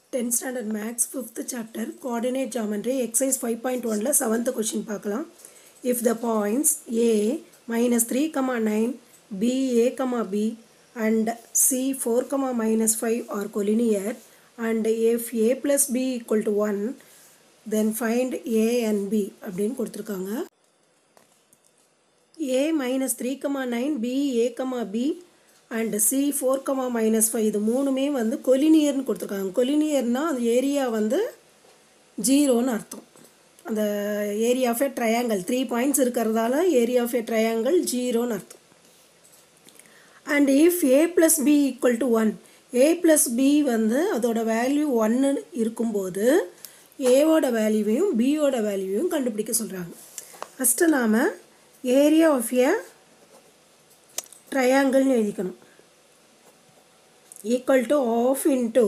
tenth standard maths fifth chapter coordinate geometry exercise five point ஒனில் seventh question பார்க்கலாம் if the points A minus three comma nine B A comma B and C four comma minus five are collinear and if A plus B equal to one then find A and B அப்படின்னு கொடுத்துருக்காங்க A minus three comma nine B A comma B and C four comma minus five இது மூணுமே வந்து கொலினியர்னு கொடுத்துருக்காங்க கொலினியர்னா அந்த area வந்து ஜீரோன்னு அர்த்தம் அந்த area of a triangle three points இருக்கிறதால ஏரியா ஆஃப் ஏ ட்ரையாங்கிள் ஜீரோன்னு அர்த்தம் and if A plus B equal to one A plus B வந்து அதோட வேல்யூ ஒன்று இருக்கும்போது ஏவோட வேல்யூவையும் பியோட வேல்யூவையும் கண்டுபிடிக்க சொல்கிறாங்க ஃபஸ்ட்டு நாம் ஏரியா ஆஃப் ஏ ட்ரையாங்கிள்னு எழுதிக்கணும் equal to half into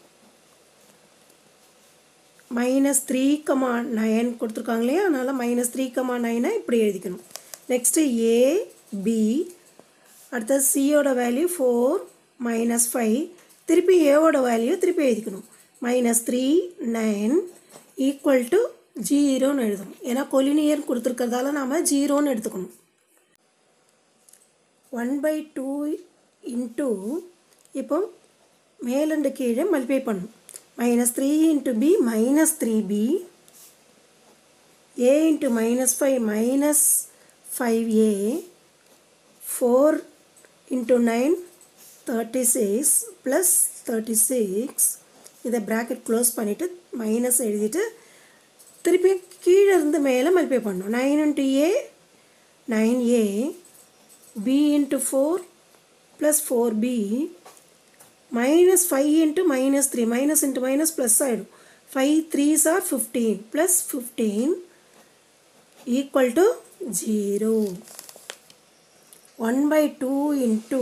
minus three comma nine கொடுத்துருக்காங்க இல்லையா அதனால் மைனஸ் த்ரீ கமா நைனை இப்படி எழுதிக்கணும் நெக்ஸ்ட்டு ஏ பி அடுத்தது சியோட வேல்யூ ஃபோர் மைனஸ் ஃபைவ் திருப்பி ஏவோட வேல்யூ திருப்பி எழுதிக்கணும் minus three nine equal to ஜீரோன்னு எழுதணும் ஏன்னா கொலினியர் கொடுத்துருக்கறதால நாம் ஜீரோன்னு எடுத்துக்கணும் ஒன் பை டூ இன்ட்டு இப்போ மேலண்டு கீழே மல்டிப்ளை பண்ணும் minus three into B minus three B A into minus five minus five A four into nine thirty six plus thirty six இதை ப்ராக்கெட் க்ளோஸ் பண்ணிவிட்டு மைனஸ் எழுதிட்டு திருப்பி கீழே இருந்து மேலே மல்டிப்ளை பண்ணணும் nine into A nine A b into 4 plus 4b minus 5 into minus 3 minus into minus plus side 5 3s are 15 plus 15 equal to 0 1 by 2 into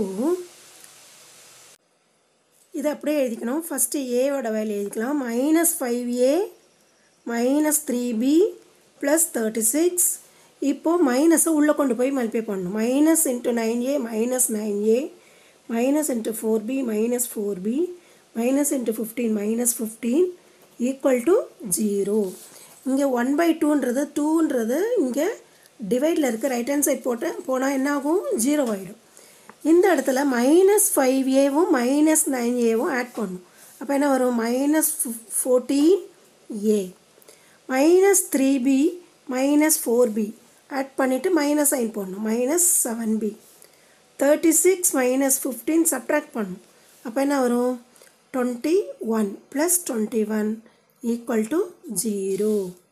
இதை அப்படியே எழுதிக்கணும் ஃபஸ்ட்டு ஏவோட வேல்யூ எழுதிக்கலாம் minus five A minus three B plus thirty six இப்போது மைனஸை உள்ளே கொண்டு போய் மல்டிப்ளை பண்ணணும் minus into nine A minus nine A minus into four B minus four B minus into fifteen minus fifteen equal to zero இங்கே one by டூன்றது டூன்றது இங்கே டிவைடில் இருக்க ரைட் ஹேண்ட் சைட் போட்டு போனால் என்ன ஆகும் ஜீரோ ஆகிடும் இந்த இடத்துல மைனஸ் ஃபைவ் ஏவும் மைனஸ் நைன் ஏவும் ஆட் பண்ணும் அப்போ என்ன வரும் minus fourteen A minus three B minus four B add பண்ணிவிட்டு மைனஸ் சைன் போடணும் minus seven B thirty six minus fifteen subtract பண்ணும் அப்போ என்ன வரும் twenty one plus twenty one equal to zero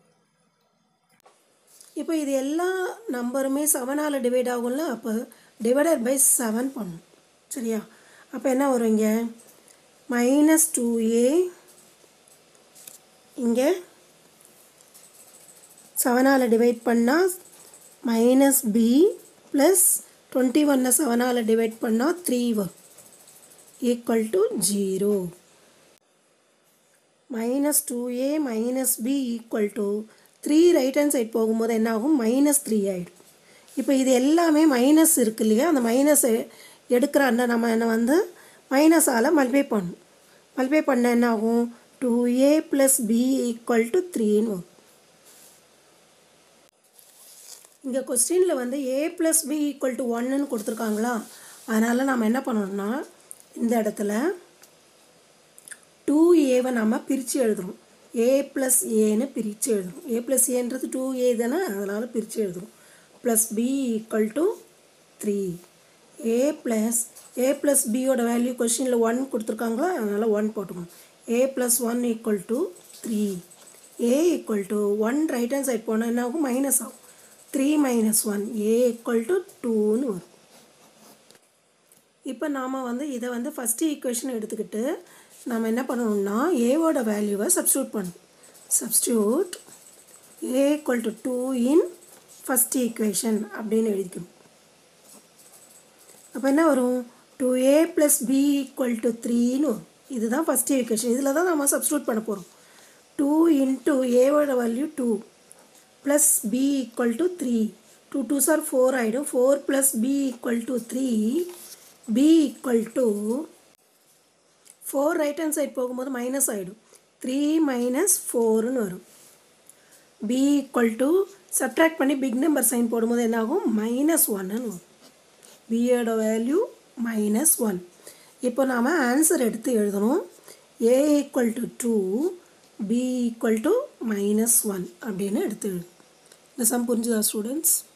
இப்போ இது எல்லா நம்பருமே செவனால் டிவைட் ஆகும்ல அப்போ டிவைடட் பை செவன் பண்ணும் சரியா அப்போ என்ன வரும் இங்கே மைனஸ் டூ ஏ இங்கே செவனால் டிவைட் பண்ணால் மைனஸ் பி ப்ளஸ் டுவெண்ட்டி ஒன்னை செவனால் டிவைட் பண்ணால் த்ரீ வரும் equal to zero minus two A minus B equal to three right hand side போகும்போது என்ன ஆகும் மைனஸ் த்ரீ ஆகிடும் இப்போ இது எல்லாமே மைனஸ் இருக்கு இல்லையா அந்த மைனஸ் எடுக்கிற அந்த நம்ம என்ன வந்து மைனஸால் மல்டிப்ளை பண்ணும் மல்டிப்ளை பண்ண என்ன ஆகும் two A plus B equal to த்ரீன்னு வரும் இங்கே கொஸ்டினில் வந்து A plus B equal to ஒன்னுன்னு கொடுத்துருக்காங்களா அதனால் நம்ம என்ன பண்ணணும்னா இந்த இடத்துல டூ ஏவை நம்ம பிரித்து எழுதுறோம் ஏ ப்ளஸ் ஏன்னு பிரித்து எழுதுறோம் ஏ ப்ளஸ் ஏன்றது டூ ஏ தானே அதனால் பிரித்து எழுதுறோம் plus B equal to three A plus A plus பியோட வேல்யூ கொஸ்டினில் ஒன் கொடுத்துருக்காங்களா அதனால் ஒன் போட்டுக்கணும் A plus one equal to three A equal to one right hand side போனால் என்ன ஆகும் மைனஸ் ஆகும் three minus one A equal to டூன்னு வரும் இப்போ நாம் வந்து இதை வந்து ஃபஸ்ட்டு ஈக்குவேஷன் எடுத்துக்கிட்டு நம்ம என்ன பண்ணணும்னா ஏவோட வேல்யூவை சப்ஸ்டியூட் பண்ணணும் substitute A equal to two in first equation அப்படின்னு எழுதிக்கணும் அப்போ என்ன வரும் two A plus B equal to த்ரீன்னு வரும் இதுதான் ஃபஸ்ட் ஈக்குவேஷன் இதில் தான் நம்ம சப்ஸ்டியூட் பண்ண போகிறோம் டூ இன்ட்டு ஏவோட value two plus B equal to three two two சார் ஃபோர் ஆகிடும் four plus B equal to three B equal to four right hand side போகும்போது மைனஸ் ஆகிடும் த்ரீ மைனஸ் ஃபோருன்னு வரும் பி ஈக்குவல் டு சப்ட்ராக்ட் பண்ணி big number sign போடும்போது என்ன ஆகும் மைனஸ் ஒன்னு வரும் பியோட வேல்யூ மைனஸ் ஒன் இப்போ நாம் ஆன்சர் எடுத்து எழுதணும் A equal to two B equal to minus one அப்படின்னு எடுத்து எழுதணும் இந்த சம் புரிஞ்சுதா ஸ்டூடெண்ட்ஸ்